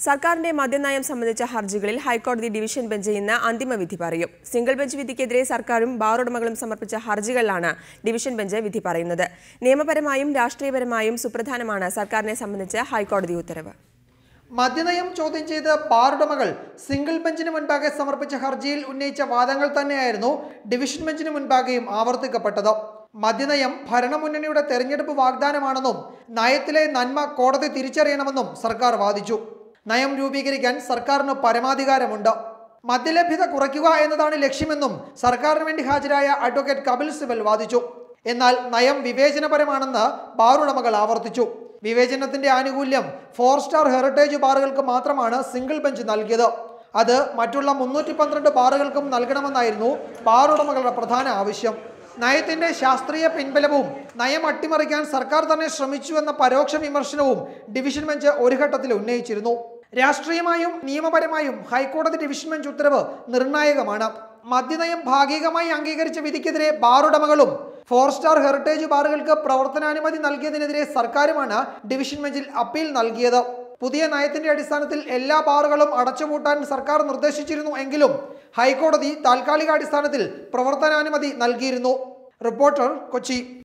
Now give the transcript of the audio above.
സർക്കാരിന്റെ മദ്യനയം സംബന്ധിച്ച ഹർജികളിൽ ഹൈക്കോടതി ഡിവിഷൻ ബെഞ്ച് ഇന്ന് അന്തിമ വിധി പറയും സിംഗിൾ ബെഞ്ച് വിധിക്കെതിരെ സർക്കാരും ബാർ ഉടമകളും സമർപ്പിച്ച ഹർജികളിലാണ് ഡിവിഷൻ ബെഞ്ച് വിധി പറയുന്നത് നിയമപരമായും രാഷ്ട്രീയപരമായും സുപ്രധാനമാണ് സർക്കാരിനെ സംബന്ധിച്ച് ഹൈക്കോടതി ഉത്തരവ് മദ്യനയം ചോദ്യം ചെയ്ത് ബാറുടമകൾ സിംഗിൾ ബെഞ്ചിന് മുൻപാകെ സമർപ്പിച്ച ഹർജിയിൽ ഉന്നയിച്ച വാദങ്ങൾ തന്നെയായിരുന്നു ഡിവിഷൻ ബെഞ്ചിന് മുൻപാകെയും ആവർത്തിക്കപ്പെട്ടത് മദ്യനയം ഭരണമുന്നണിയുടെ തെരഞ്ഞെടുപ്പ് വാഗ്ദാനമാണെന്നും നയത്തിലെ നന്മ കോടതി തിരിച്ചറിയണമെന്നും സർക്കാർ വാദിച്ചു നയം രൂപീകരിക്കാൻ സർക്കാരിന് പരമാധികാരമുണ്ട് മദ്യലഭ്യത കുറയ്ക്കുക എന്നതാണ് ലക്ഷ്യമെന്നും സർക്കാരിന് വേണ്ടി ഹാജരായ അഡ്വക്കേറ്റ് കപിൽ സിബൽ വാദിച്ചു എന്നാൽ നയം വിവേചനപരമാണെന്ന് ബാറുടമകൾ ആവർത്തിച്ചു വിവേചനത്തിന്റെ ആനുകൂല്യം ഫോർ സ്റ്റാർ ഹെറിറ്റേജ് ബാറുകൾക്ക് മാത്രമാണ് സിംഗിൾ ബെഞ്ച് നൽകിയത് അത് മറ്റുള്ള മുന്നൂറ്റി പന്ത്രണ്ട് ബാറുകൾക്കും നൽകണമെന്നായിരുന്നു ബാറുടമകളുടെ പ്രധാന ആവശ്യം നയത്തിന്റെ ശാസ്ത്രീയ പിൻബലവും നയം അട്ടിമറിക്കാൻ സർക്കാർ തന്നെ ശ്രമിച്ചു എന്ന പരോക്ഷ വിമർശനവും ഡിവിഷൻ ബെഞ്ച് ഒരു ഘട്ടത്തിൽ ഉന്നയിച്ചിരുന്നു രാഷ്ട്രീയമായും നിയമപരമായും ഹൈക്കോടതി ഡിവിഷൻ ബെഞ്ച് ഉത്തരവ് നിർണായകമാണ് മദ്യനയം ഭാഗികമായി അംഗീകരിച്ച വിധിക്കെതിരെ ബാറുടമകളും ഫോർ സ്റ്റാർ ഹെറിറ്റേജ് ബാറുകൾക്ക് പ്രവർത്തനാനുമതി നൽകിയതിനെതിരെ സർക്കാരുമാണ് ഡിവിഷൻ ബെഞ്ചിൽ അപ്പീൽ നൽകിയത് പുതിയ നയത്തിന്റെ അടിസ്ഥാനത്തിൽ എല്ലാ ബാറുകളും അടച്ചുപൂട്ടാൻ സർക്കാർ നിർദ്ദേശിച്ചിരുന്നു എങ്കിലും ഹൈക്കോടതി താൽക്കാലിക അടിസ്ഥാനത്തിൽ പ്രവർത്തനാനുമതി നൽകിയിരുന്നു റിപ്പോർട്ടർ കൊച്ചി